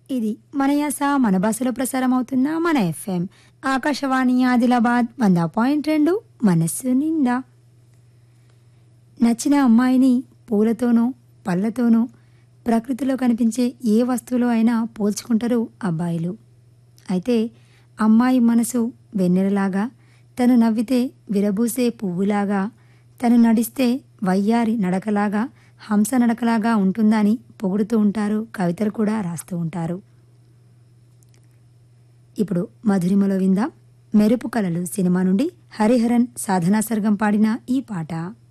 ఇది మన యాస మన భాషలో ప్రసారం అవుతున్న మన ఎఫ్ఎం ఆకాశవాణి ఆదిలాబాద్ వంద పాయింట్ రెండు మనస్సు నిండా నచ్చిన అమ్మాయిని పూలతోనో పళ్ళతోనో ప్రకృతిలో కనిపించే ఏ వస్తువులో అయినా పోల్చుకుంటారు అబ్బాయిలు అయితే అమ్మాయి మనసు వెన్నెలలాగా తను నవ్వితే విరబూసే పువ్వులాగా తను నడిస్తే వయ్యారి నడకలాగా హంస నడకలాగా ఉంటుందని పొగుడుతూ ఉంటారు కవితలు కూడా రాస్తూ ఉంటారు ఇప్పుడు మధురిమలో విందాం మెరుపు కలలు సినిమా నుండి హరిహరన్ సాధనా సర్గం పాడిన ఈ పాట